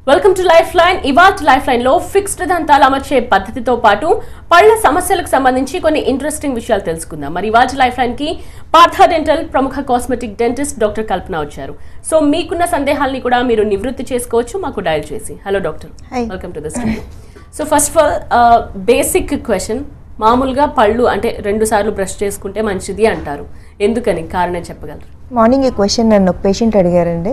Welcome to life line ఇవాళ life line లో fixed దంతాలు అమర్చే పద్ధతితో పాటు పళ్ళ సమస్యలకు సంబంధించి కొన్ని ఇంట్రెస్టింగ్ విషయాలు తెలుసుకుందాం మరి ఇవాళ లైఫ్ లైన్ కి పార్థ డెంటల్ ప్రముఖ కాస్మెటిక్ డెంటిస్ట్ డాక్టర్ కల్పన వచ్చారు సో మీకున్న సందేహాల్ని కూడా మీరు నివృత్తి చేసుకోవచ్చు మాకు డయల్ చేసి hello doctor Hi. Welcome to the studio so first of all basic question మామూలుగా పళ్ళు అంటే రెండు సార్లు బ్రష్ చేసుకుంటే మంచిది అంటారు ఎందుకని కారణం చెప్పగలరు మార్నింగ్ ఈ క్వశ్చన్ నన్ను ఒక పేషెంట్ అడిగారండి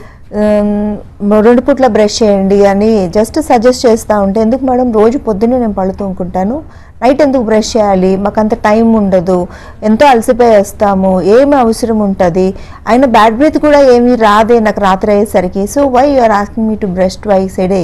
ఉమ్, రెండు పూట్ల బ్రష్ చేయండి అని జస్ట్ సజెస్ట్ చేస్తూ ఉంటే ఎందుకు మేడం రోజు పొద్దున్నే నేను పళ్ళు తోముకుంటాను నైట్ ఎందుకు బ్రష్ చేయాలి మాకు అంత టైం ఉండదు ఎంతో అలసిపోయి వస్తాము ఏమి అవసరం ఉంటుంది అయినా బ్యాడ్ బ్రీత్ కూడా ఏమీ రాదే నాకు రాత్రి అయ్యేసరికి so why you are asking me to brush twice a day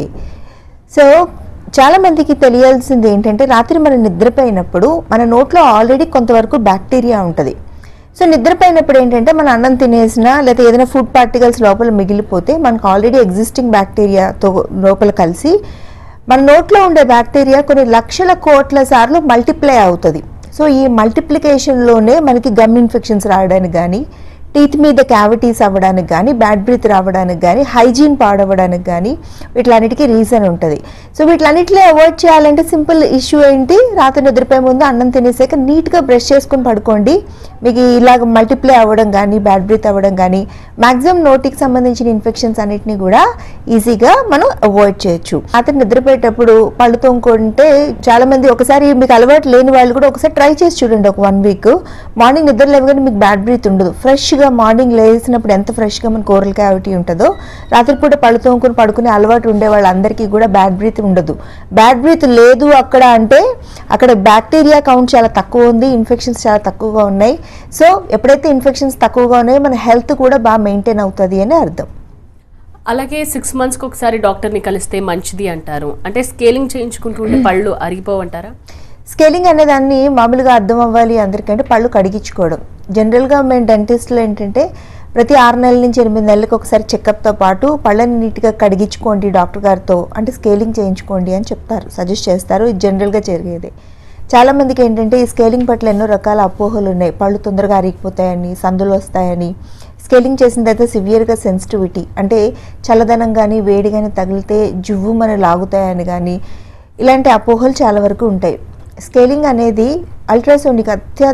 so చాలా మందికి తెలియాల్సింది ఏంటంటే రాత్రి మనం నిద్రపోయినప్పుడు మన నోట్లో ఆల్రెడీ కొంతవరకు బ్యాక్టీరియా ఉంటుంది సో నిద్రపోయినప్పుడు ఏంటంటే మన అన్నం తినేసినా లేదా ఏదైనా ఫుడ్ పార్టికల్స్ లోపల మిగిలిపోతే మనకు ఆల్రెడీ ఎగ్జిస్టింగ్ బ్యాక్టీరియాతో లోపల కలిసి మన నోట్లో ఉండే బ్యాక్టీరియా కొన్ని లక్షల కోట్ల సార్లు మల్టిప్లై అవుతుంది సో ఈ మల్టిప్లికేషన్లోనే మనకి గమ్ ఇన్ఫెక్షన్స్ రావడానికి కానీ టీత్ మీద క్యావిటీస్ అవ్వడానికి కానీ బ్యాడ్ బ్రీత్ రావడానికి కానీ హైజీన్ పాడవడానికి కానీ వీటిలన్నిటికీ రీజన్ ఉంటుంది సో వీటిలన్నిటిని అవాయిడ్ చేయాలంటే సింపుల్ ఇష్యూ ఏంటి రాత్రి నిద్రపోయే ముందు అన్నం తినేసాక నీట్గా బ్రష్ చేసుకుని పడుకోండి మీకు ఇలాగ మల్టిప్లై అవ్వడం కానీ బ్యాడ్ బ్రీత్ అవ్వడం కానీ మ్యాక్సిమం నోటికి సంబంధించిన ఇన్ఫెక్షన్స్ అన్నిటిని కూడా ఈజీగా మనం అవాయిడ్ చేయొచ్చు రాత్రి నిద్రపోయేటప్పుడు పళ్ళు తోముకుంటే చాలా మంది ఒకసారి మీకు అలవాటు లేని వాళ్ళు కూడా ఒకసారి ట్రై చేసి చూడండి ఒక వన్ వీక్ మార్నింగ్ నిద్ర లేవగానే మీకు బ్యాడ్ బ్రీత్ ఉండదు ఫ్రెష్గా మార్నింగ్ లేసినప్పుడు ఎంత ఫ్రెష్గా మన కూరల క్యావిటీ ఉంటుందో రాత్రిపూట పళ్ళు తోముకుని పడుకునే అలవాటు ఉండే వాళ్ళందరికీ కూడా బ్యాడ్ బ్రీత్ ఉండదు బ్యాడ్ బ్రీత్ లేదు అక్కడ అంటే అక్కడ బ్యాక్టీరియా కౌంట్ చాలా తక్కువ ఉంది ఇన్ఫెక్షన్స్ చాలా తక్కువగా ఉన్నాయి సో ఎప్పుడైతే ఇన్ఫెక్షన్స్ తక్కువగా ఉన్నాయో మన హెల్త్ కూడా బాగా మెయింటైన్ అవుతుంది అని అర్థం అలాగే సిక్స్ మంత్స్కి ఒకసారి డాక్టర్ని కలిస్తే మంచిది అంటారు అంటే స్కేలింగ్ చేయించుకుంటుంటే పళ్ళు అరిగిపోవంటారా స్కేలింగ్ అనే దాన్ని మామూలుగా అర్థం అవ్వాలి అందరికంటే పళ్ళు కడిగించుకోవడం జనరల్గా మేము డెంటిస్ట్లో ఏంటంటే ప్రతి ఆరు నెలల నుంచి ఎనిమిది నెలలకు ఒకసారి చెకప్తో పాటు పళ్ళని నీట్గా కడిగించుకోండి డాక్టర్ గారితో అంటే స్కేలింగ్ చేయించుకోండి అని చెప్తారు సజెస్ట్ చేస్తారు ఇది జనరల్గా జరిగేది చాలామందికి ఏంటంటే ఈ స్కేలింగ్ పట్ల ఎన్నో రకాల అపోహలు ఉన్నాయి పళ్ళు తొందరగా అరిగిపోతాయని సందులు వస్తాయని స్కేలింగ్ చేసిన తర్వాత సివియర్గా సెన్సిటివిటీ అంటే చల్లదనం కానీ వేడి కానీ తగిలితే జువ్వు మన లాగుతాయని కానీ ఇలాంటి అపోహలు చాలా వరకు ఉంటాయి స్కేలింగ్ అనేది అల్ట్రాసోనిక్ అత్య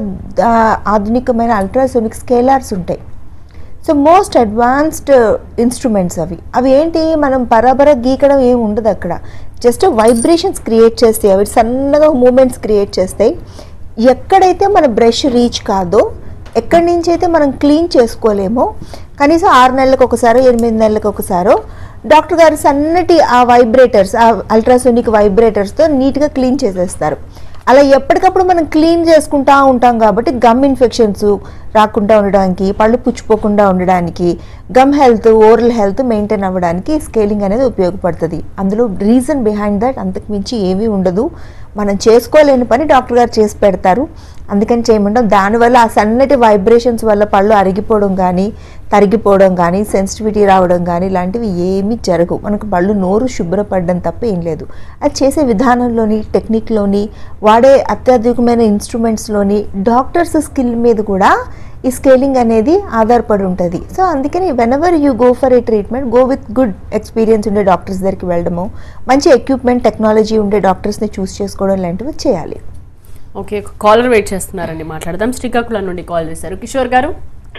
ఆధునికమైన అల్ట్రాసోనిక్ స్కేలార్స్ ఉంటాయి సో మోస్ట్ అడ్వాన్స్డ్ ఇన్స్ట్రుమెంట్స్ అవి అవి ఏంటి మనం బరాబరా గీకడం ఏమి ఉండదు అక్కడ జస్ట్ వైబ్రేషన్స్ క్రియేట్ చేస్తాయి అవి సన్నగా మూమెంట్స్ క్రియేట్ చేస్తాయి ఎక్కడైతే మన బ్రష్ రీచ్ కాదో ఎక్కడి నుంచి అయితే మనం క్లీన్ చేసుకోలేమో కనీసం ఆరు నెలలకు ఒకసారో ఎనిమిది నెలలకు ఒకసారో డాక్టర్ గారు సన్నటి ఆ వైబ్రేటర్స్ ఆ అల్ట్రాసోనిక్ వైబ్రేటర్స్తో నీట్గా క్లీన్ చేసేస్తారు అలా ఎప్పటికప్పుడు మనం క్లీన్ చేసుకుంటా ఉంటాం కాబట్టి గమ్ ఇన్ఫెక్షన్స్ రాకుండా ఉండడానికి పళ్ళు పుచ్చిపోకుండా ఉండడానికి gum health oral health maintain అవ్వడానికి స్కేలింగ్ అనేది ఉపయోగపడుతుంది అందులో రీజన్ బిహైండ్ దట్ అంతకు మించి ఏమీ ఉండదు మనం చేసుకోలేని పని డాక్టర్ గారు చేసి పెడతారు అందుకని చేయమంటాం దానివల్ల ఆ సన్నటి వైబ్రేషన్స్ వల్ల పళ్ళు అరిగిపోవడం కానీ తరిగిపోవడం కానీ సెన్సిటివిటీ రావడం కానీ ఇలాంటివి ఏమీ జరగవు మనకు పళ్ళు నోరు శుభ్రపడడం తప్ప ఏం లేదు అది చేసే విధానంలోని టెక్నిక్లోని వాడే అత్యాధునికమైన ఇన్స్ట్రుమెంట్స్లోని డాక్టర్స్ స్కిల్ మీద కూడా ఈ స్కేలింగ్ అనేది ఆధారపడి ఉంటుంది సో అందుకని whenever you go for a treatment go with good experience ఉండే డాక్టర్స్ దగ్గరికి వెళ్ళడము మంచి ఎక్విప్మెంట్ టెక్నాలజీ ఉండే డాక్టర్స్ని చూస్ చేసుకోవడం లాంటివి చేయాలి ఓకే కాలర్ వెయిట్ చేస్తున్నారండి మాట్లాడదాం శ్రీకాకుళం నుండి కాల్ చేశారు కిషోర్ గారు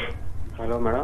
హలో మేడం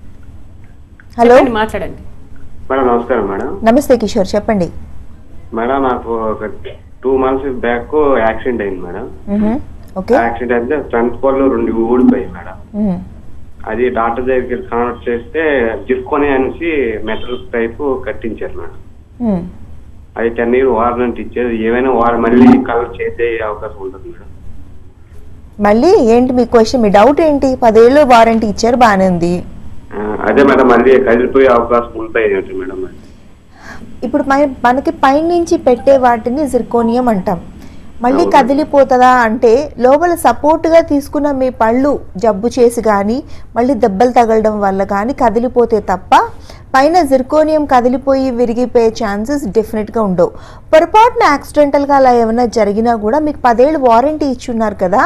హలో చెప్పండి, మాట్లాడండి మేడం నమస్కారం మేడం నమస్తే కిషోర్ చెప్పండి మేడం నాకు ఒక టూ మంత్స్ బ్యాక్ యాక్సిడెంట్ అయింది మేడం మ్హూ. ఓకే యాక్సిడెంట్ అయితే ఫ్రంట్ పళ్ళు రెండు ఊడిపోయాయి మేడం మ్మ్. అది డాక్టర్ దగ్గరికి కన్వర్ట్ చేస్తే జిర్కొని అనేసి మెటల్ టైప్ కట్టించారు మేడం మ్మ్. అది టెన్ ఇయర్ వారంటీ ఇచ్చేది ఏమైనా వారు మళ్ళీ కలర్ చేసే అవకాశం ఉంటుంది మేడం మళ్ళీ ఏంటి మీ క్వశ్చన్ మీ డౌట్ ఏంటి పదేళ్ళు వారంటీ ఇచ్చారు బాగానే ఉంది ఆ, అదే మేడం మళ్ళీ కదిలిపోయే అవకాశం ఉంటాయి ఏంటి మేడం మరి? ఇప్పుడు మన- మనకి పైనుంచి పెట్టే వాటిని జిర్కోనియం అంటాం మళ్ళీ అవును. కదిలిపోతుందా అంటే లోపల సపోర్ట్గా తీసుకున్న మీ పళ్ళు జబ్బు చేసి కానీ మళ్ళీ దెబ్బలు తగలడం వల్ల కానీ కదిలిపోతే తప్ప పైన జిర్కోనియం కదిలిపోయి విరిగిపోయే ఛాన్సెస్ డెఫినెట్గా ఉండవు పొరపాటున యాక్సిడెంటల్గా అలా ఏమైనా జరిగినా కూడా మీకు పదేళ్ళు వారంటీ ఇచ్చున్నారు కదా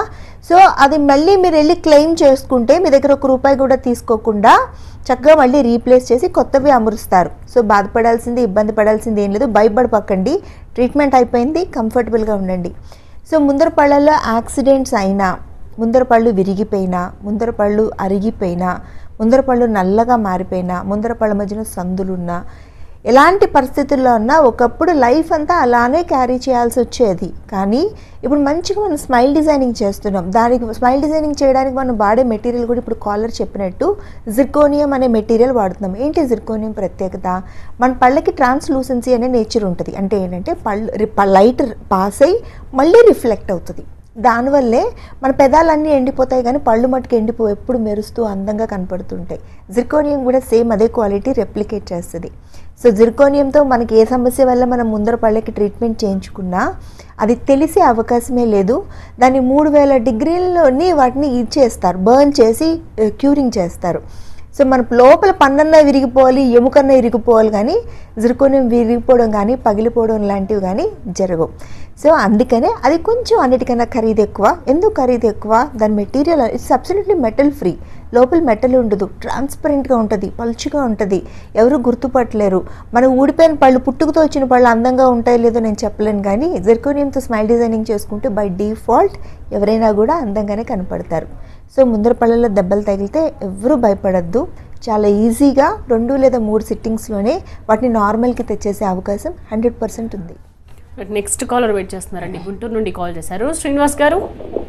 సో అది మళ్ళీ మీరు వెళ్ళి క్లెయిమ్ చేసుకుంటే మీ దగ్గర ఒక రూపాయి కూడా తీసుకోకుండా చక్కగా మళ్ళీ రీప్లేస్ చేసి కొత్తవి అమరుస్తారు సో బాధపడాల్సింది ఇబ్బంది పడాల్సింది ఏం లేదు భయపడపక్కండి ట్రీట్మెంట్ అయిపోయింది కంఫర్టబుల్గా ఉండండి సో ముందర పళ్ళల్లో యాక్సిడెంట్స్ అయినా ముందర పళ్ళు విరిగిపోయినా ముందర పళ్ళు అరిగిపోయినా ముందర పళ్ళు నల్లగా మారిపోయినా ముందర పళ్ళ మధ్యన సందులున్నా ఎలాంటి పరిస్థితుల్లో ఉన్నా ఒకప్పుడు లైఫ్ అంతా అలానే క్యారీ చేయాల్సి వచ్చేది కానీ ఇప్పుడు మంచిగా మనం స్మైల్ డిజైనింగ్ చేస్తున్నాం దానికి స్మైల్ డిజైనింగ్ చేయడానికి మనం వాడే మెటీరియల్ కూడా ఇప్పుడు కాలర్ చెప్పినట్టు జిర్కోనియం అనే మెటీరియల్ వాడుతున్నాం ఏంటి జిర్కోనియం ప్రత్యేకత మన పళ్ళకి ట్రాన్స్లూసెన్సీ అనే నేచర్ ఉంటుంది అంటే ఏంటంటే పళ్ళు లైట్ పాస్ అయ్యి మళ్ళీ రిఫ్లెక్ట్ అవుతుంది దానివల్లే మన పెదాలన్నీ ఎండిపోతాయి కానీ పళ్ళు మట్టుకు ఎండిపో ఎప్పుడు మెరుస్తూ అందంగా కనపడుతుంటాయి జిర్కోనియం కూడా సేమ్ అదే క్వాలిటీ రెప్లికేట్ చేస్తుంది సో జిర్కోనియంతో మనకి ఏ సమస్య వల్ల మనం ముందర పళ్ళకి ట్రీట్మెంట్ చేయించుకున్నా అది తెలిసే అవకాశమే లేదు దాన్ని మూడు వేల డిగ్రీల్లోని వాటిని ఇచ్చేస్తారు బర్న్ చేసి క్యూరింగ్ చేస్తారు సో మన లోపల పన్నన్నా విరిగిపోవాలి ఎముకన్నా విరిగిపోవాలి కానీ జిర్కోనియం విరిగిపోవడం కానీ పగిలిపోవడం లాంటివి కానీ జరగవు సో అందుకనే అది కొంచెం అన్నిటికన్నా ఖరీదు ఎక్కువ ఎందుకు ఖరీదు ఎక్కువ దాని material it's absolutely metal free లోపల మెటల్ ఉండదు ట్రాన్స్పరెంట్గా ఉంటుంది పలుచుగా ఉంటుంది ఎవరు గుర్తుపట్టలేరు మనం ఊడిపోయిన పళ్ళు పుట్టుకతో వచ్చిన పళ్ళు అందంగా ఉంటాయో లేదో నేను చెప్పలేను కానీ జెర్కోనియంతో స్మైల్ డిజైనింగ్ చేసుకుంటే బై డిఫాల్ట్ ఎవరైనా కూడా అందంగానే కనపడతారు సో ముందర పళ్ళలో దెబ్బలు తగిలితే ఎవరూ భయపడద్దు చాలా ఈజీగా రెండు లేదా మూడు సిట్టింగ్స్లోనే వాటిని నార్మల్కి తెచ్చేసే అవకాశం హండ్రెడ్ పర్సెంట్ ఉంది నెక్స్ట్ కాలర్ వెయిట్ చేస్తున్నారండి గుంటూరు నుండి కాల్ చేశారు శ్రీనివాస్ గారు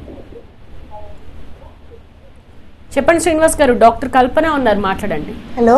చెప్పండి శ్రీనివాస్ గారు డాక్టర్ కల్పన ఉన్నారు మాట్లాడండి హలో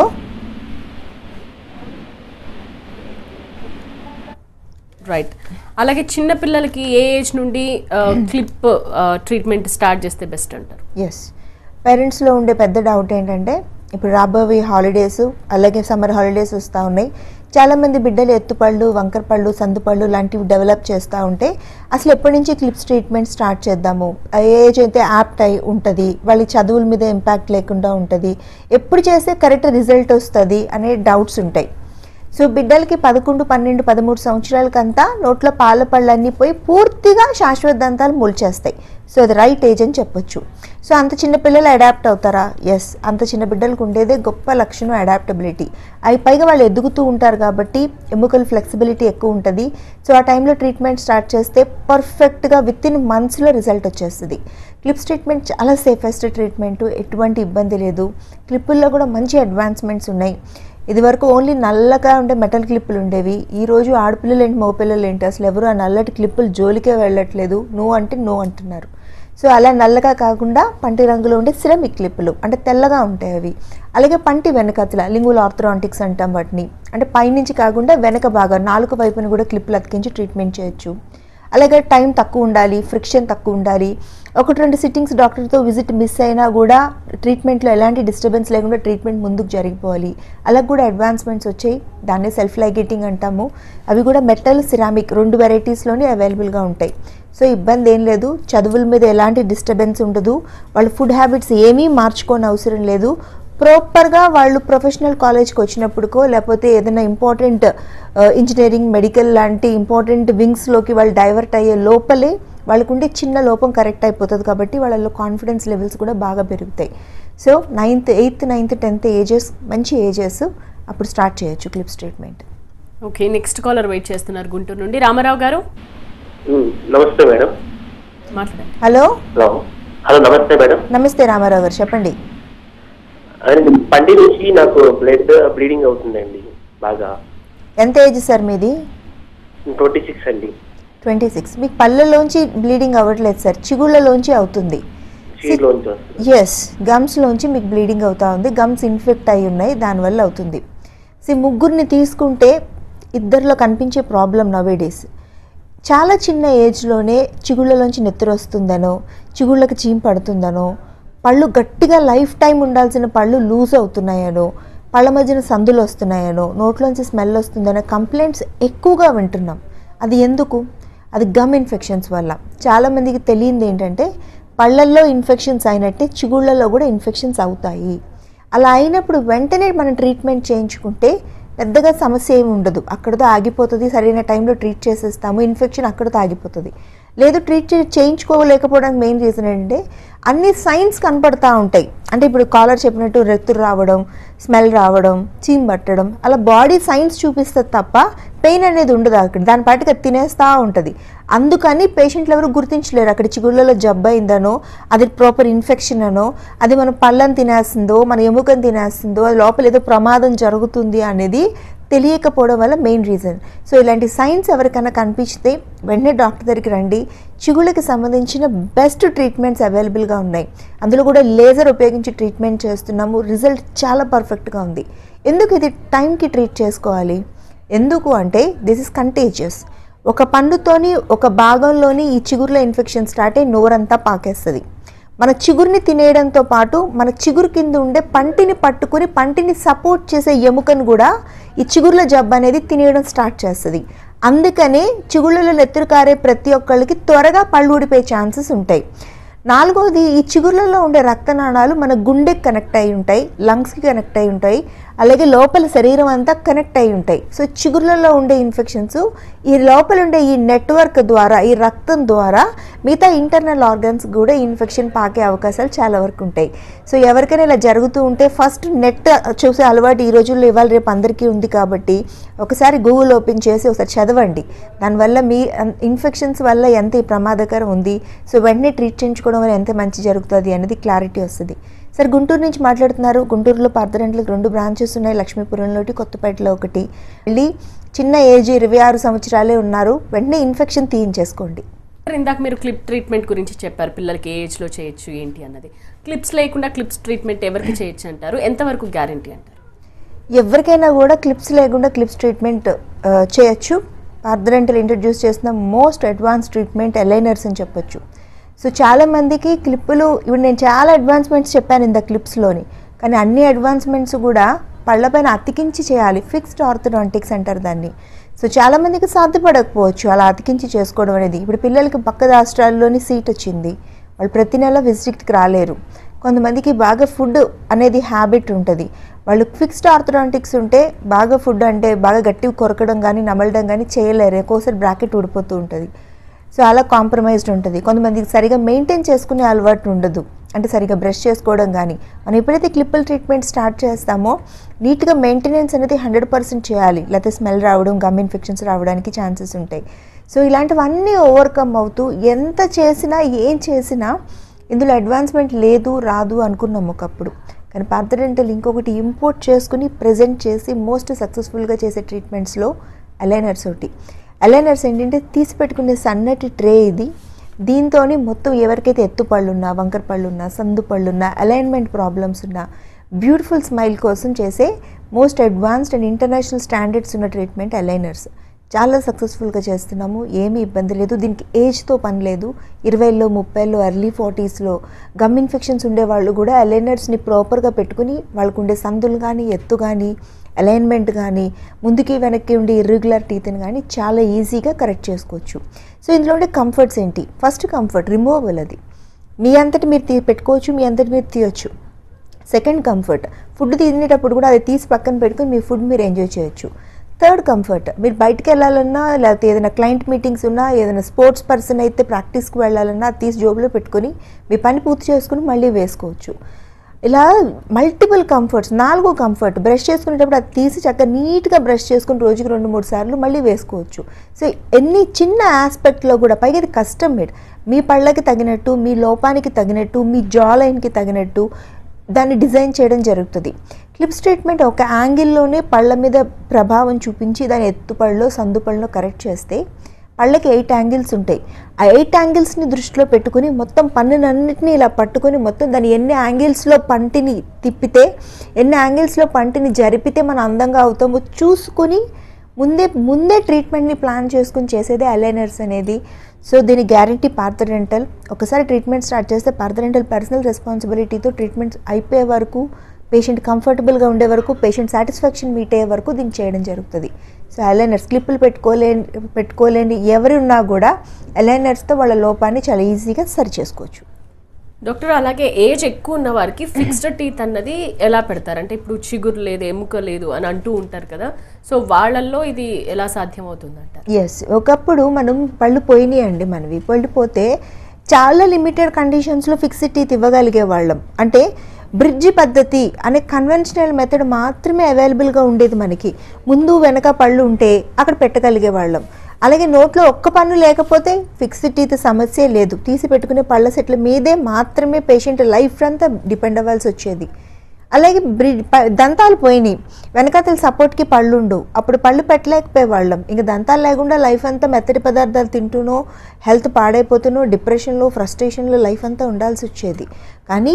రైట్ అలాగే చిన్న పిల్లలకి ఏ ఏజ్ నుండి క్లిప్ ట్రీట్మెంట్ స్టార్ట్ చేస్తే బెస్ట్ అంటారు ఎస్ పేరెంట్స్లో ఉండే పెద్ద డౌట్ ఏంటంటే ఇప్పుడు రాబోయే హాలిడేస్ అలాగే సమ్మర్ హాలిడేస్ వస్తూ ఉన్నాయి చాలామంది బిడ్డలు ఎత్తుపళ్ళు వంకర పళ్ళు సందుపళ్ళు లాంటివి డెవలప్ చేస్తూ ఉంటే అసలు ఎప్పటి నుంచి క్లిప్స్ ట్రీట్మెంట్ స్టార్ట్ చేద్దాము ఆ ఏజ్ అయితే యాప్ట్ అయి ఉంటుంది వాళ్ళ చదువుల మీద ఇంపాక్ట్ లేకుండా ఉంటుంది ఎప్పుడు చేస్తే కరెక్ట్ రిజల్ట్ వస్తుంది అనే డౌట్స్ ఉంటాయి సో బిడ్డలకి పదకొండు పన్నెండు పదమూడు సంవత్సరాలకంతా నోట్లో పాల పళ్ళన్నీ పోయి పూర్తిగా శాశ్వత దంతాలు మొలిచేస్తాయి సో అది రైట్ ఏజ్ అని చెప్పొచ్చు సో అంత చిన్న పిల్లలు అడాప్ట్ అవుతారా ఎస్ అంత చిన్న బిడ్డలకు ఉండేదే గొప్ప లక్షణం అడాప్టబిలిటీ అవి పైగా వాళ్ళు ఎదుగుతూ ఉంటారు కాబట్టి ఎముకల ఫ్లెక్సిబిలిటీ ఎక్కువ ఉంటుంది సో ఆ టైంలో ట్రీట్మెంట్ స్టార్ట్ చేస్తే పర్ఫెక్ట్గా విత్ ఇన్ మంత్స్లో రిజల్ట్ వచ్చేస్తుంది క్లిప్స్ ట్రీట్మెంట్ చాలా సేఫెస్ట్ ట్రీట్మెంట్ ఎటువంటి ఇబ్బంది లేదు క్లిప్పుల్లో కూడా మంచి అడ్వాన్స్మెంట్స్ ఉన్నాయి ఇది వరకు ఓన్లీ నల్లగా ఉండే మెటల్ క్లిప్పులు ఉండేవి ఈ రోజు ఆడపిల్లలు ఏంటి మగపిల్లలు ఏంటి అసలు ఎవరు ఆ నల్లటి క్లిప్పులు జోలికే వెళ్ళట్లేదు నో అంటే నో అంటున్నారు సో అలా నల్లగా కాకుండా పంటి రంగులో ఉండే సిరమిక్ క్లిప్పులు అంటే తెల్లగా ఉంటాయి అవి అలాగే పంటి వెనకతల లింగుల్ ఆర్థరాంటిక్స్ అంటాం వాటిని అంటే పైనుంచి కాకుండా వెనక బాగా నాలుగు వైపున కూడా క్లిప్పులు అతికించి ట్రీట్మెంట్ చేయొచ్చు అలాగే టైం తక్కువ ఉండాలి ఫ్రిక్షన్ తక్కువ ఉండాలి ఒకటి రెండు సిట్టింగ్స్ డాక్టర్తో విజిట్ మిస్ అయినా కూడా ట్రీట్మెంట్లో ఎలాంటి డిస్టర్బెన్స్ లేకుండా ట్రీట్మెంట్ ముందుకు జరిగిపోవాలి అలా కూడా అడ్వాన్స్మెంట్స్ వచ్చాయి దాన్నే సెల్ఫ్ లైగేటింగ్ అంటాము అవి కూడా మెటల్ సిరామిక్ రెండు వెరైటీస్లోనే అవైలబుల్గా ఉంటాయి సో ఇబ్బంది ఏం లేదు చదువుల మీద ఎలాంటి డిస్టర్బెన్స్ ఉండదు వాళ్ళ ఫుడ్ హ్యాబిట్స్ ఏమీ మార్చుకోని అవసరం లేదు ప్రాపర్గా వాళ్ళు ప్రొఫెషనల్ కాలేజ్కి వచ్చినప్పుడుకో లేకపోతే ఏదైనా ఇంపార్టెంట్ ఇంజనీరింగ్ మెడికల్ లాంటి ఇంపార్టెంట్ వింగ్స్లోకి వాళ్ళు డైవర్ట్ అయ్యే లోపలే వాళ్ళకు ఉండే చిన్న లోపం కరెక్ట్ అయిపోతుంది కాబట్టి వాళ్ళలో కాన్ఫిడెన్స్ లెవెల్స్ కూడా బాగా పెరుగుతాయి so ninth eighth ninth tenth ages మంచి ఏజెస్ అప్పుడు స్టార్ట్ చేయొచ్చు clips treatment okay next caller wait చేస్తున్నారు గుంటూరు నుండి రామారావు గారు ఉమ్, నమస్తే మేడం మాట్లాడండి హలో హలో హలో నమస్తే మేడం నమస్తే రామారావు గారు చెప్పండి అండ్ పండి నుంచి నాకు బ్లడ్ బ్లీడింగ్ అవుతుందండి బాగా ఎంత ఏజ్ సార్ మీది ట్వంటీ సిక్స్ అండి ట్వంటీ సిక్స్ మీకు పళ్ళలోంచి బ్లీడింగ్ అవ్వట్లేదు సార్ చిగుళ్ళలోంచి అవుతుంది చీలోంచి వస్తుంది ఎస్ గమ్స్లోంచి మీకు బ్లీడింగ్ అవుతా ఉంది గమ్స్ ఇన్ఫెక్ట్ అయి ఉన్నాయి దానివల్ల అవుతుంది సో ముగ్గురిని తీసుకుంటే ఇద్దరిలో కనిపించే ప్రాబ్లం నవేడేస్ చాలా చిన్న ఏజ్లోనే చిగుళ్ళలోంచి నెత్తురు వస్తుందనో చిగుళ్ళకి చీమ్ పడుతుందనో పళ్ళు గట్టిగా లైఫ్ టైం ఉండాల్సిన పళ్ళు లూజ్ అవుతున్నాయనో పళ్ళ మధ్యన సందులు వస్తున్నాయనో నోట్లోంచి స్మెల్ వస్తుందనో కంప్లైంట్స్ ఎక్కువగా వింటున్నాం అది ఎందుకు అది గమ్ ఇన్ఫెక్షన్స్ వల్ల చాలామందికి తెలియంది ఏంటంటే పళ్ళల్లో ఇన్ఫెక్షన్స్ అయినట్టే చిగుళ్ళలో కూడా ఇన్ఫెక్షన్స్ అవుతాయి అలా అయినప్పుడు వెంటనే మనం ట్రీట్మెంట్ చేయించుకుంటే పెద్దగా సమస్య ఏమి ఉండదు అక్కడితో ఆగిపోతుంది సరైన టైంలో ట్రీట్ చేసేస్తాము ఇన్ఫెక్షన్ అక్కడితో ఆగిపోతుంది లేదు ట్రీట్ చే- చేయించుకోలేకపోవడానికి మెయిన్ రీజన్ ఏంటంటే అన్ని సైన్స్ కనపడతా ఉంటాయి అంటే ఇప్పుడు కాలర్ చెప్పినట్టు రెత్తురు రావడం స్మెల్ రావడం చీమ్ పట్టడం అలా బాడీ సైన్స్ చూపిస్తుంది తప్ప పెయిన్ అనేది ఉండదు అక్కడ దాని పాటికి అది తినేస్తూ ఉంటుంది అందుకని పేషెంట్లు ఎవరు గుర్తించలేరు అక్కడ చిగుళ్ళలో జబ్బు అయిందనో అది ప్రాపర్ ఇన్ఫెక్షన్ అనో అది మన పళ్ళని తినేస్తుందో మన ఎముకని తినేస్తుందో అది లోపల ఏదో ప్రమాదం జరుగుతుంది అనేది తెలియకపోవడం వల్ల మెయిన్ రీజన్ సో ఇలాంటి సైన్స్ ఎవరికైనా కనిపిస్తే వెంటనే డాక్టర్ దగ్గరికి రండి చిగుళ్ళకి సంబంధించిన బెస్ట్ ట్రీట్మెంట్స్ అవైలబుల్గా ఉన్నాయి అందులో కూడా లేజర్ ఉపయోగించి ట్రీట్మెంట్ చేస్తున్నాము రిజల్ట్ చాలా పర్ఫెక్ట్గా ఉంది ఎందుకు ఇది టైంకి ట్రీట్ చేసుకోవాలి ఎందుకు అంటే దిస్ ఇస్ కంటేజియస్ ఒక పండుతోని ఒక భాగంలోని ఈ చిగురులో ఇన్ఫెక్షన్ స్టార్ట్ అయ్యి నోరంతా పాకేస్తుంది మన చిగురుని తినేయడంతో పాటు మన చిగురు కింద ఉండే పంటిని పట్టుకుని పంటిని సపోర్ట్ చేసే ఎముకను కూడా ఈ చిగుర్ల జబ్బు అనేది తినేయడం స్టార్ట్ చేస్తుంది అందుకనే చిగుళ్ళలో నెత్తురు కారే ప్రతి ఒక్కళ్ళకి త్వరగా పళ్ళు ఊడిపోయే ఛాన్సెస్ ఉంటాయి నాలుగోది ఈ చిగుర్లలో ఉండే రక్తనాళాలు మన గుండెకి కనెక్ట్ అయి ఉంటాయి లంగ్స్కి కనెక్ట్ అయి ఉంటాయి అలాగే లోపల శరీరం అంతా కనెక్ట్ అయి ఉంటాయి సో చిగుర్లలో ఉండే ఇన్ఫెక్షన్స్ ఈ లోపల ఉండే ఈ నెట్వర్క్ ద్వారా ఈ రక్తం ద్వారా మిగతా ఇంటర్నల్ ఆర్గన్స్ కూడా ఇన్ఫెక్షన్ పాకే అవకాశాలు చాలా వరకు ఉంటాయి సో ఎవరికైనా ఇలా జరుగుతూ ఉంటే ఫస్ట్ నెట్ చూసే అలవాటు ఈ రోజుల్లో ఇవాళ రేపు అందరికీ ఉంది కాబట్టి ఒకసారి గూగుల్ ఓపెన్ చేసి ఒకసారి చదవండి దానివల్ల మీ ఇన్ఫెక్షన్స్ వల్ల ఎంత ఈ ప్రమాదకరం ఉంది సో వెంటనే ట్రీట్ చేయించుకోవడం వల్ల ఎంత మంచి జరుగుతుంది అనేది క్లారిటీ వస్తుంది సార్ గుంటూరు నుంచి మాట్లాడుతున్నారు గుంటూరులో పార్థరెంట్లకు రెండు బ్రాంచెస్ ఉన్నాయి లక్ష్మీపురంలో ఒకటి కొత్తపేటలో ఒకటి వెళ్ళి చిన్న ఏజ్ ఇరవై ఆరు సంవత్సరాలే ఉన్నారు వెంటనే ఇన్ఫెక్షన్ తీయించేసుకోండి సార్, ఇందాక మీరు క్లిప్ ట్రీట్మెంట్ గురించి చెప్పారు పిల్లలకి ఏ ఏజ్లో చేయొచ్చు ఏంటి అన్నది క్లిప్స్ లేకుండా క్లిప్స్ ట్రీట్మెంట్ ఎవరికి చేయొచ్చు అంటారు ఎంతవరకు గ్యారంటీ అంటారు ఎవరికైనా కూడా క్లిప్స్ లేకుండా క్లిప్స్ ట్రీట్మెంట్ ఆ, చేయొచ్చు పార్థరెంటల్ ఇంట్రడ్యూస్ చేసిన మోస్ట్ అడ్వాన్స్ ట్రీట్మెంట్ ఎలైనర్స్ అని చెప్పొచ్చు సో చాలామందికి క్లిప్పులు ఇప్పుడు నేను చాలా అడ్వాన్స్మెంట్స్ చెప్పాను ఇంత క్లిప్స్లోని కానీ అన్ని అడ్వాన్స్మెంట్స్ కూడా పళ్ళపైన అతికించి చేయాలి ఫిక్స్డ్ ఆర్థోడాంటిక్స్ అంటారు దాన్ని సో చాలామందికి సాధ్యపడకపోవచ్చు అలా అతికించి చేసుకోవడం అనేది ఇప్పుడు పిల్లలకి పక్క రాష్ట్రాల్లోని సీట్ వచ్చింది వాళ్ళు ప్రతి నెల విజిట్కి రాలేరు కొంతమందికి బాగా ఫుడ్ అనేది హ్యాబిట్ ఉంటుంది వాళ్ళు ఫిక్స్డ్ ఆర్థోడాంటిక్స్ ఉంటే బాగా ఫుడ్ అంటే బాగా గట్టిగా కొరకడం కానీ నమలడం కానీ చేయలేరు ఎక్కువసారి బ్రాకెట్ ఊడిపోతూ ఉంటుంది సో అలా కాంప్రమైజ్డ్ ఉంటుంది కొంతమందికి సరిగా మెయింటైన్ చేసుకునే అలవాటు ఉండదు అంటే సరిగా బ్రష్ చేసుకోవడం కానీ మనం ఎప్పుడైతే క్లిప్పుల ట్రీట్మెంట్ స్టార్ట్ చేస్తామో నీట్గా మెయింటెనెన్స్ అనేది హండ్రెడ్ పర్సెంట్ చేయాలి లేకపోతే స్మెల్ రావడం గమ్ ఇన్ఫెక్షన్స్ రావడానికి ఛాన్సెస్ ఉంటాయి సో ఇలాంటివన్నీ ఓవర్కమ్ అవుతూ ఎంత చేసినా ఏం చేసినా ఇందులో అడ్వాన్స్మెంట్ లేదు రాదు అనుకున్నాం ఒకప్పుడు కానీ పార్థడెంటల్ ఇంకొకటి ఇంపోర్ట్ చేసుకుని ప్రజెంట్ చేసి మోస్ట్ సక్సెస్ఫుల్గా చేసే ట్రీట్మెంట్స్లో అలైనర్స్ ఒకటి అలైనర్స్ ఏంటంటే తీసి పెట్టుకునే సన్నటి ట్రే ఇది దీంతో మొత్తం ఎవరికైతే ఎత్తు పళ్ళున్నా వంకర పళ్ళున్నా సందు పళ్ళున్నా అలైన్మెంట్ ప్రాబ్లమ్స్ ఉన్నా బ్యూటిఫుల్ స్మైల్ కోసం చేసే most advanced and international standards ఉన్న ట్రీట్మెంట్ అలైనర్స్ చాలా సక్సెస్ఫుల్గా చేస్తున్నాము ఏమీ ఇబ్బంది లేదు దీనికి ఏజ్తో పని లేదు ఇరవైలో ముప్పైలో ఎర్లీ ఫార్టీస్లో గమ్ ఇన్ఫెక్షన్స్ ఉండే వాళ్ళు కూడా అలైనర్స్ని ప్రాపర్గా పెట్టుకుని వాళ్ళకు ఉండే సందులు కానీ ఎత్తు కానీ అలైన్మెంట్ కానీ ముందుకి వెనక్కి ఉండే ఇర్రెగ్యులర్ టీత్ని కానీ చాలా ఈజీగా కరెక్ట్ చేసుకోవచ్చు సో ఇందులో ఉండే కంఫర్ట్స్ ఏంటి ఫస్ట్ కంఫర్ట్ రిమూవబుల్ అది మీ అంతటి మీరు తీ పెట్టుకోవచ్చు మీ అంతటి మీరు తీయొచ్చు సెకండ్ కంఫర్ట్ ఫుడ్ తినేటప్పుడు కూడా అది తీసి పక్కన పెట్టుకుని మీ ఫుడ్ మీరు ఎంజాయ్ చేయొచ్చు థర్డ్ కంఫర్ట్ మీరు బయటికి వెళ్ళాలన్నా లేకపోతే ఏదైనా క్లయింట్ మీటింగ్స్ ఉన్నా ఏదైనా స్పోర్ట్స్ పర్సన్ అయితే ప్రాక్టీస్కి వెళ్ళాలన్నా అది తీసి జోబులో పెట్టుకొని మీ పని పూర్తి చేసుకుని మళ్ళీ వేసుకోవచ్చు ఇలా మల్టిపుల్ కంఫర్ట్స్ నాలుగో కంఫర్ట్ బ్రష్ చేసుకునేటప్పుడు అది తీసి చక్కగా నీట్గా బ్రష్ చేసుకుని రోజుకి రెండు మూడు సార్లు మళ్ళీ వేసుకోవచ్చు సో ఎన్ని చిన్న ఆస్పెక్ట్లో కూడా పైగా ఇది కస్టమ్ మేడ్ మీ పళ్ళకి తగినట్టు మీ లోపానికి తగినట్టు మీ జా లైన్కి తగినట్టు దాన్ని డిజైన్ చేయడం జరుగుతుంది క్లిప్స్ ట్రీట్మెంట్ ఒక యాంగిల్లోనే పళ్ళ మీద ప్రభావం చూపించి దాని ఎత్తుపళ్ళలో సందుపళ్ళలో కరెక్ట్ చేస్తే పళ్ళకి ఎయిట్ యాంగిల్స్ ఉంటాయి ఆ ఎయిట్ యాంగిల్స్ని దృష్టిలో పెట్టుకుని మొత్తం పన్నునన్నిటిని ఇలా పట్టుకొని మొత్తం దాన్ని ఎన్ని యాంగిల్స్లో పంటిని తిప్పితే ఎన్ని యాంగిల్స్లో పంటిని జరిపితే మనం అందంగా అవుతామో చూసుకుని ముందే ముందే ట్రీట్మెంట్ని ప్లాన్ చేసుకుని చేసేదే అలైనర్స్ అనేది సో దీని గ్యారంటీ పార్థడెంటల్ ఒకసారి ట్రీట్మెంట్ స్టార్ట్ చేస్తే పార్థడెంటల్ పర్సనల్ రెస్పాన్సిబిలిటీతో ట్రీట్మెంట్ అయిపోయే వరకు పేషెంట్ కంఫర్టబుల్గా ఉండే వరకు పేషెంట్ సాటిస్ఫాక్షన్ మీట్ అయ్యే వరకు దీన్ని చేయడం జరుగుతుంది సో అలైనర్స్ క్లిప్పులు పెట్టుకోలేని పెట్టుకోలేని ఎవరు ఉన్నా కూడా అలైనర్స్తో వాళ్ళ లోపాన్ని చాలా ఈజీగా సరి చేసుకోవచ్చు డాక్టర్ అలాగే ఏజ్ ఎక్కువ ఉన్న వారికి ఫిక్స్డ్ టీత్ అన్నది ఎలా పెడతారు అంటే ఇప్పుడు చిగురు లేదు ఎముక లేదు అని అంటూ ఉంటారు కదా సో వాళ్ళల్లో ఇది ఎలా సాధ్యమవుతుంది అంటారు ఎస్ ఒకప్పుడు మనం పళ్ళు పోయినాయి అండి మనవి పళ్ళు పోతే చాలా లిమిటెడ్ కండిషన్స్లో ఫిక్స్డ్ టీత్ ఇవ్వగలిగే వాళ్ళం అంటే బ్రిడ్జి పద్ధతి అనే కన్వెన్షనల్ మెథడ్ మాత్రమే అవైలబుల్గా ఉండేది మనకి ముందు వెనక పళ్ళు ఉంటే అక్కడ పెట్టగలిగే వాళ్ళం అలాగే నోట్లో ఒక్క పన్ను లేకపోతే ఫిక్స్డ్ టీత్ సమస్య లేదు తీసి పెట్టుకునే పళ్ళ సెట్ల మీదే మాత్రమే పేషెంట్ లైఫ్ అంతా డిపెండ్ అవ్వాల్సి వచ్చేది అలాగే బ్రిడ్ ప- దంతాలు పోయినాయి వెనకాతల సపోర్ట్కి పళ్ళు ఉండవు అప్పుడు పళ్ళు పెట్టలేకపోయే వాళ్ళం ఇంకా దంతాలు లేకుండా లైఫ్ అంతా మెత్తటి పదార్థాలు తింటూనో హెల్త్ పాడైపోతూనో డిప్రెషన్లో ఫ్రస్ట్రేషన్లో లైఫ్ అంతా ఉండాల్సి వచ్చేది కానీ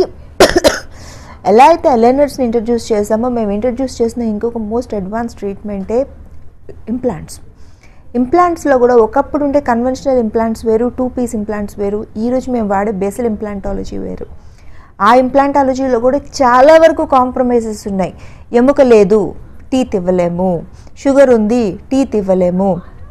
ఎలా అయితే అలైనర్స్ని ఇంట్రడ్యూస్ చేసామో మేము ఇంట్రడ్యూస్ చేసిన ఇంకొక మోస్ట్ అడ్వాన్స్ ట్రీట్మెంటే ఇంప్లాంట్స్ ఇంప్లాంట్స్లో కూడా ఒకప్పుడు ఉండే కన్వెన్షనల్ ఇంప్లాంట్స్ వేరు టూ పీస్ ఇంప్లాంట్స్ వేరు ఈరోజు మేము వాడే బేసల్ ఇంప్లాంటాలజీ వేరు ఆ ఇంప్లాంటాలజీలో కూడా చాలా వరకు కాంప్రమైజెస్ ఉన్నాయి ఎముక లేదు టీత్ ఇవ్వలేము షుగర్ ఉంది టీత్ ఇవ్వలేము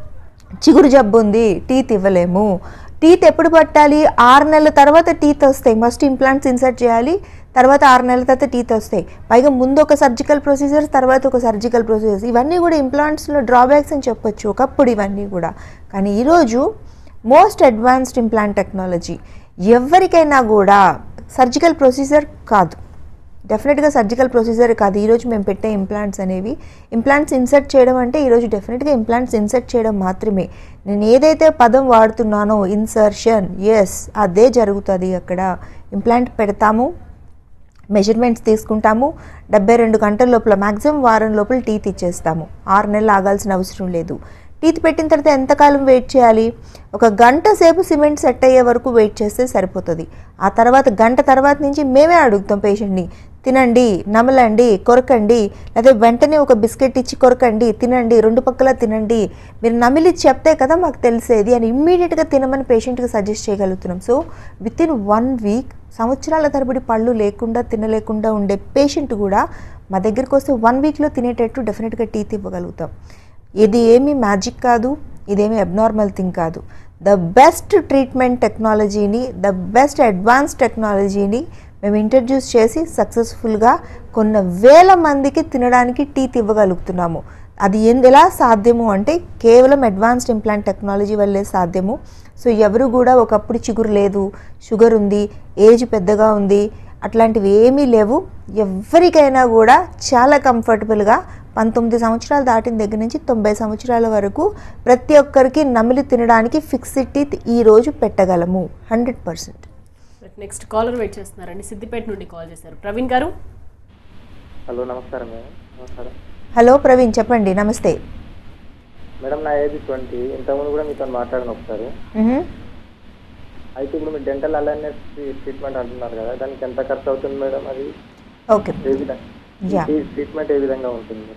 చిగురు జబ్బు ఉంది టీత్ ఇవ్వలేము టీత్ ఎప్పుడు పట్టాలి ఆరు నెలల తర్వాత టీత్ వస్తాయి మస్ట్ ఇంప్లాంట్స్ ఇన్సర్ట్ చేయాలి తర్వాత ఆరు నెలల తర్వాత టీత్ వస్తాయి పైగా ముందు ఒక సర్జికల్ ప్రొసీజర్స్ తర్వాత ఒక సర్జికల్ ప్రొసీజర్స్ ఇవన్నీ కూడా ఇంప్లాంట్స్లో డ్రాబ్యాక్స్ అని చెప్పొచ్చు ఒకప్పుడు ఇవన్నీ కూడా కానీ ఈరోజు మోస్ట్ అడ్వాన్స్డ్ ఇంప్లాంట్ టెక్నాలజీ ఎవరికైనా కూడా సర్జికల్ ప్రొసీజర్ కాదు డెఫినెట్గా సర్జికల్ ప్రొసీజర్ కాదు ఈరోజు మేము పెట్టే ఇంప్లాంట్స్ అనేవి ఇంప్లాంట్స్ ఇన్సర్ట్ చేయడం అంటే ఈరోజు డెఫినెట్గా ఇంప్లాంట్స్ ఇన్సర్ట్ చేయడం మాత్రమే నేను ఏదైతే పదం వాడుతున్నానో ఇన్సర్షన్ ఎస్ అదే జరుగుతుంది అక్కడ ఇంప్లాంట్ పెడతాము మెజర్మెంట్స్ తీసుకుంటాము డెబ్బై రెండు గంటల లోపల మ్యాక్సిమం వారం లోపల టీత్ ఇచ్చేస్తాము ఆరు నెలలు ఆగాల్సిన అవసరం లేదు టీత్ పెట్టిన తర్వాత ఎంతకాలం వెయిట్ చేయాలి ఒక గంట సేపు సిమెంట్ సెట్ అయ్యే వరకు వెయిట్ చేస్తే సరిపోతుంది ఆ తర్వాత గంట తర్వాత నుంచి మేమే అడుగుతాం పేషెంట్ని తినండి నమలండి కొరకండి లేదా వెంటనే ఒక బిస్కెట్ ఇచ్చి కొరకండి తినండి రెండు పక్కల తినండి మీరు నమిలి చెప్తే కదా మాకు తెలిసేది అని ఇమ్మీడియట్గా తినమని పేషెంట్కి సజెస్ట్ చేయగలుగుతున్నాం so within one week సంవత్సరాల తరబడి పళ్ళు లేకుండా తినలేకుండా ఉండే పేషెంట్ కూడా మా దగ్గరికి వస్తే వన్ వీక్లో తినేటట్టు డెఫినెట్గా టీత్ ఇవ్వగలుగుతాం ఇది ఏమీ మ్యాజిక్ కాదు ఇదేమీ అబ్నార్మల్ థింగ్ కాదు ద బెస్ట్ ట్రీట్మెంట్ టెక్నాలజీని ద బెస్ట్ అడ్వాన్స్ టెక్నాలజీని మేము ఇంట్రడ్యూస్ చేసి సక్సెస్ఫుల్గా కొన్ని వేల మందికి తినడానికి టీత్ ఇవ్వగలుగుతున్నాము అది ఎన్- ఎలా సాధ్యము అంటే కేవలం అడ్వాన్స్డ్ ఇంప్లాంట్ టెక్నాలజీ వల్లే సాధ్యము సో ఎవరు కూడా ఒకప్పుడు చిగురు లేదు షుగర్ ఉంది ఏజ్ పెద్దగా ఉంది అట్లాంటివి ఏమీ లేవు ఎవరికైనా కూడా చాలా కంఫర్టబుల్గా పంతొమ్మిది సంవత్సరాలు దాటిన దగ్గర నుంచి తొంభై సంవత్సరాల వరకు ప్రతి ఒక్కరికి నమిలి తినడానికి ఫిక్స్డ్ టీత్ ఈ రోజు పెట్టగలము hundred percent next caller wait చేస్తున్నారండి సిద్దిపేట నుండి కాల్ చేశారు ప్రవీణ్ గారు హలో నమస్కారం మేడం నమస్కారం హలో ప్రవీణ్ చెప్పండి నమస్తే మేడం నా ఏజ్ ట్వంటీ ఇంతకుముందు కూడా మీతో మాట్లాడిన ఒకసారి మ్హూ. అయితే ఇప్పుడు మీరు డెంటల్ అలైనెస్ ట్రీట్మెంట్ అంటున్నారు కదా దానికి ఎంత ఖర్చు అవుతుంది మేడం అది ఓకే ఏ విధంగా యా ఈ ట్రీట్మెంట్ ఏ విధంగా ఉంటుంది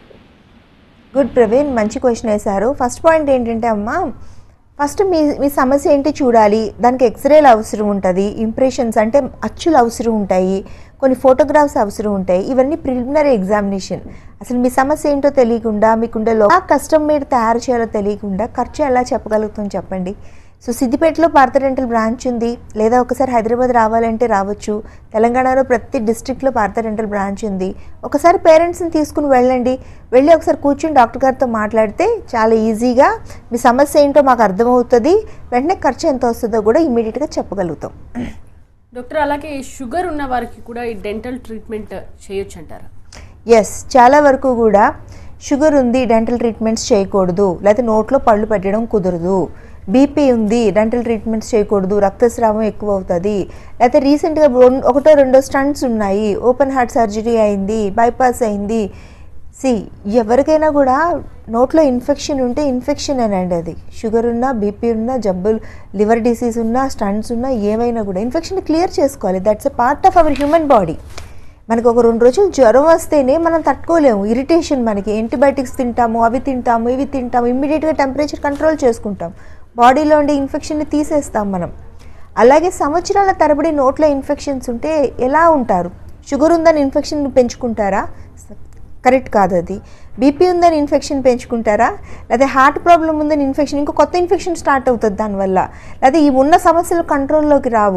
గుడ్ ప్రవీణ్ మంచి క్వశ్చన్ వేశారు ఫస్ట్ పాయింట్ ఏంటంటే అమ్మా ఫస్ట్ మీ మీ సమస్య ఏంటి చూడాలి దానికి ఎక్స్రేలు అవసరం ఉంటుంది ఇంప్రెషన్స్ అంటే అచ్చులు అవసరం ఉంటాయి కొన్ని ఫోటోగ్రాఫ్స్ అవసరం ఉంటాయి ఇవన్నీ ప్రిలిమినరీ ఎగ్జామినేషన్ అసలు మీ సమస్య ఏంటో తెలియకుండా మీకుండే లో ఆ కష్టం మీరు తయారు చేయాలో తెలియకుండా ఖర్చు ఎలా చెప్పగలుగుతాం చెప్పండి సో సిద్దిపేటలో భారత డెంటల్ బ్రాంచ్ ఉంది లేదా ఒకసారి హైదరాబాద్ రావాలంటే రావచ్చు తెలంగాణలో ప్రతి డిస్ట్రిక్ట్లో భారత డెంటల్ బ్రాంచ్ ఉంది ఒకసారి పేరెంట్స్ని తీసుకుని వెళ్ళండి వెళ్ళి ఒకసారి కూర్చుని డాక్టర్ గారితో మాట్లాడితే చాలా ఈజీగా మీ సమస్య ఏంటో మాకు అర్థమవుతుంది వెంటనే ఖర్చు ఎంత వస్తుందో కూడా ఇమీడియట్గా చెప్పగలుగుతాం డాక్టర్ అలాగే షుగర్ ఉన్న వారికి కూడా ఈ డెంటల్ ట్రీట్మెంట్ చేయొచ్చు అంటారా ఎస్ చాలా వరకు కూడా షుగర్ ఉంది డెంటల్ ట్రీట్మెంట్స్ చేయకూడదు లేకపోతే నోట్లో పళ్ళు పెట్టడం కుదరదు బీపీ ఉంది డెంటల్ ట్రీట్మెంట్స్ చేయకూడదు రక్తస్రావం ఎక్కువ అవుతుంది లేకపోతే రీసెంట్గా రెండు- ఒకటో రెండో స్టంట్స్ ఉన్నాయి ఓపెన్ హార్ట్ సర్జరీ అయింది బైపాస్ అయింది సి ఎవరికైనా కూడా నోట్లో ఇన్ఫెక్షన్ ఉంటే ఇన్ఫెక్షన్ అనండి అది షుగర్ ఉన్నా బీపీ ఉన్నా జబ్బులు లివర్ డిసీజ్ ఉన్నా స్టంట్స్ ఉన్నా ఏమైనా కూడా ఇన్ఫెక్షన్ క్లియర్ చేసుకోవాలి that's a part of our human body మనకు ఒక రెండు రోజులు జ్వరం వస్తేనే మనం తట్టుకోలేము ఇరిటేషన్ మనకి యాంటీబయాటిక్స్ తింటాము అవి తింటాము ఇవి తింటాము ఇమ్మీడియట్గా టెంపరేచర్ కంట్రోల్ చేసుకుంటాం బాడీలో ఉండే ఇన్ఫెక్షన్ని తీసేస్తాం మనం అలాగే సంవత్సరాల తరబడి నోట్లో ఇన్ఫెక్షన్స్ ఉంటే ఎలా ఉంటారు షుగర్ ఉందని ఇన్ఫెక్షన్ పెంచుకుంటారా కరెక్ట్ కాదు అది బీపీ ఉందని ఇన్ఫెక్షన్ పెంచుకుంటారా లేదా హార్ట్ ప్రాబ్లం ఉందని ఇన్ఫెక్షన్ ఇంకో కొత్త ఇన్ఫెక్షన్ స్టార్ట్ అవుతుంది దానివల్ల లేదా ఈ ఉన్న సమస్యలు కంట్రోల్లోకి రావు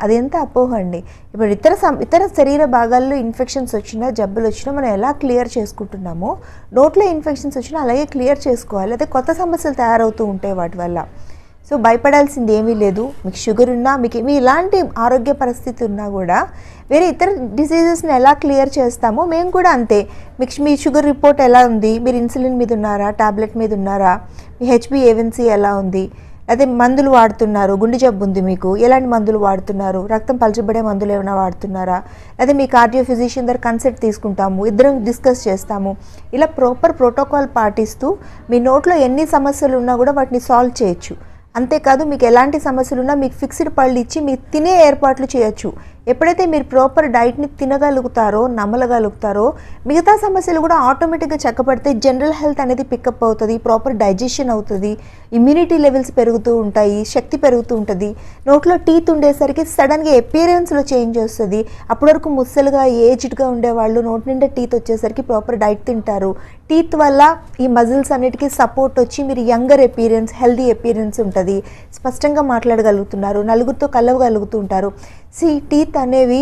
అది ఎంత అపోహ అండి ఇప్పుడు ఇతర సం ఇతర శరీర భాగాల్లో ఇన్ఫెక్షన్స్ వచ్చినా జబ్బులు వచ్చినా మనం ఎలా క్లియర్ చేసుకుంటున్నామో నోట్లో ఇన్ఫెక్షన్స్ వచ్చినా అలాగే క్లియర్ చేసుకోవాలి అదే కొత్త సమస్యలు తయారవుతూ ఉంటాయి వాటి వల్ల సో భయపడాల్సింది ఏమీ లేదు మీకు షుగర్ ఉన్నా మీకు మీ ఇలాంటి ఆరోగ్య పరిస్థితి ఉన్నా కూడా వేరే ఇతర డిసీజెస్ని ఎలా క్లియర్ చేస్తామో మేము కూడా అంతే మీకు మీ షుగర్ రిపోర్ట్ ఎలా ఉంది మీరు ఇన్సులిన్ మీద ఉన్నారా టాబ్లెట్ మీద ఉన్నారా మీ హెచ్బి ఏవెన్సీ ఎలా ఉంది అదే మందులు వాడుతున్నారు గుండె జబ్బు ఉంది మీకు ఎలాంటి మందులు వాడుతున్నారు రక్తం పలచబడే మందులు ఏమైనా వాడుతున్నారా అదే మీ కార్డియో ఫిజిషియన్ దగ్గర కన్సల్ట్ తీసుకుంటాము ఇద్దరం డిస్కస్ చేస్తాము ఇలా ప్రాపర్ ప్రోటోకాల్ పాటిస్తూ మీ నోట్లో ఎన్ని సమస్యలు ఉన్నా కూడా వాటిని సాల్వ్ చేయొచ్చు అంతేకాదు మీకు ఎలాంటి సమస్యలు ఉన్నా మీకు ఫిక్స్డ్ పళ్ళు ఇచ్చి మీరు తినే ఏర్పాట్లు చేయొచ్చు ఎప్పుడైతే మీరు ప్రాపర్ డైట్ని తినగలుగుతారో నమ్మలగలుగుతారో మిగతా సమస్యలు కూడా ఆటోమేటిక్గా చక్కబడితే జనరల్ హెల్త్ అనేది పికప్ అవుతుంది ప్రాపర్ డైజెషన్ అవుతుంది ఇమ్యూనిటీ లెవెల్స్ పెరుగుతూ ఉంటాయి శక్తి పెరుగుతూ ఉంటుంది నోట్లో టీత్ ఉండేసరికి సడన్గా ఎపియరెన్స్లో చేంజ్ వస్తుంది అప్పటి వరకు ముసలుగా ఏజ్డ్గా ఉండేవాళ్ళు నోటి నిండా టీత్ వచ్చేసరికి ప్రాపర్ డైట్ తింటారు టీత్ వల్ల ఈ మజిల్స్ అన్నిటికీ సపోర్ట్ వచ్చి మీరు యంగర్ ఎపీరియన్స్ హెల్దీ ఎపీరియన్స్ ఉంటుంది స్పష్టంగా మాట్లాడగలుగుతున్నారు నలుగురితో కలవగలుగుతూ ఉంటారు సి టీత్ అనేవి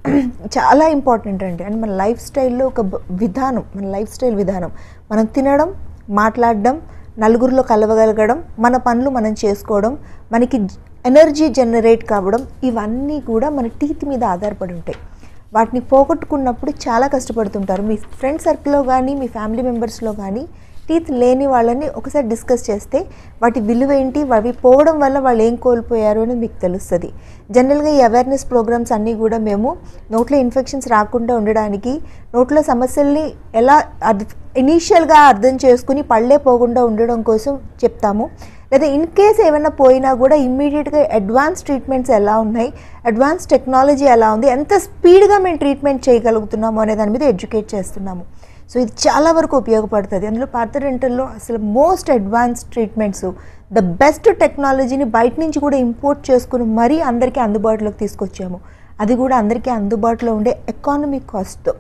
చాలా ఇంపార్టెంట్ అండి అండ్ మన లైఫ్ స్టైల్లో ఒక బ- విధానం మన లైఫ్ స్టైల్ విధానం మనం తినడం మాట్లాడడం నలుగురిలో కలవగలగడం మన పనులు మనం చేసుకోవడం మనకి ఎనర్జీ జనరేట్ కావడం ఇవన్నీ కూడా మన టీత్ మీద ఆధారపడి ఉంటాయి వాటిని పోగొట్టుకున్నప్పుడు చాలా కష్టపడుతుంటారు మీ ఫ్రెండ్ సర్కిల్లో కానీ మీ ఫ్యామిలీ మెంబర్స్లో కానీ టీత్ లేని వాళ్ళని ఒకసారి డిస్కస్ చేస్తే వాటి విలువ ఏంటి అవి పోవడం వల్ల వాళ్ళు ఏం కోల్పోయారు అని మీకు తెలుస్తుంది జనరల్గా ఈ అవేర్నెస్ ప్రోగ్రామ్స్ అన్నీ కూడా మేము నోట్లో ఇన్ఫెక్షన్స్ రాకుండా ఉండడానికి నోట్లో సమస్యల్ని ఎలా ఇనీషియల్గా అర్థం చేసుకుని పళ్ళే పోకుండా ఉండడం కోసం చెప్తాము లేదా ఇన్ కేస్ ఏమైనా పోయినా కూడా ఇమ్మీడియట్గా అడ్వాన్స్ ట్రీట్మెంట్స్ ఎలా ఉన్నాయి అడ్వాన్స్ టెక్నాలజీ ఎలా ఉంది ఎంత స్పీడ్గా మేము ట్రీట్మెంట్ చేయగలుగుతున్నాము అనే దాని మీద ఎడ్యుకేట్ చేస్తున్నాము సో ఇది చాలా వరకు ఉపయోగపడుతుంది అందులో పార్థ డెంటల్లో అసలు most advance treatments the best టెక్నాలజీని బయట నుంచి కూడా ఇంపోర్ట్ చేసుకుని మరీ అందరికీ అందుబాటులోకి తీసుకొచ్చాము అది కూడా అందరికీ అందుబాటులో ఉండే ఎకానమిక్ కాస్ట్తో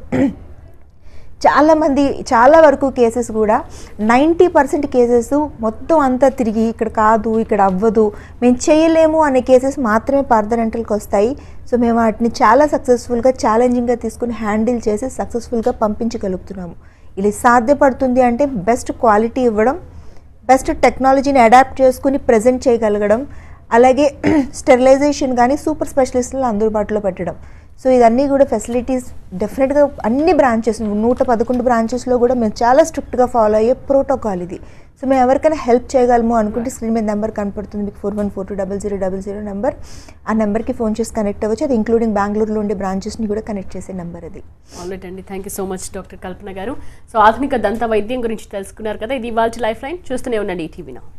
చాలామంది చాలా వరకు కేసెస్ కూడా నైంటీ పర్సెంట్ కేసెస్ మొత్తం అంతా తిరిగి ఇక్కడ కాదు ఇక్కడ అవ్వదు మేము చేయలేము అనే కేసెస్ మాత్రమే పార్థరెంటల్కి వస్తాయి సో మేము వాటిని చాలా సక్సెస్ఫుల్గా ఛాలెంజింగ్గా తీసుకుని హ్యాండిల్ చేసి సక్సెస్ఫుల్గా పంపించగలుగుతున్నాము ఇది సాధ్యపడుతుంది అంటే బెస్ట్ క్వాలిటీ ఇవ్వడం బెస్ట్ టెక్నాలజీని అడాప్ట్ చేసుకుని ప్రజెంట్ చేయగలగడం అలాగే స్టెరిలైజేషన్ కానీ సూపర్ స్పెషలిస్టులు అందుబాటులో పెట్టడం సో ఇదన్నీ కూడా ఫెసిలిటీస్ డెఫినెట్గా అన్ని బ్రాంచెస్ నూట పదకొండు బ్రాంచెస్లో కూడా మేము చాలా స్ట్రిక్ట్గా ఫాలో అయ్యే ప్రోటోకాల్ ఇది సో మేము ఎవరికైనా హెల్ప్ చేయగలము అనుకుంటే స్క్రీన్ మీద నెంబర్ కనపడుతుంది మీకు four one four two double zero double zero number ఆ నెంబర్కి ఫోన్ చేసి కనెక్ట్ అవ్వచ్చు అది ఇంక్లూడింగ్ బెంగళూరులో ఉండే బ్రాంచెస్ని కూడా కనెక్ట్ చేసే నెంబర్ అది ఆల్రైట్ అండి thank you so much doctor Kalpana garu so ఆధునిక దంత వైద్యం గురించి తెలుసుకున్నారు కదా ఇది ఇవాళ లైఫ్ లైన్ చూస్తూనే ఉండండి ఈ టీవీలో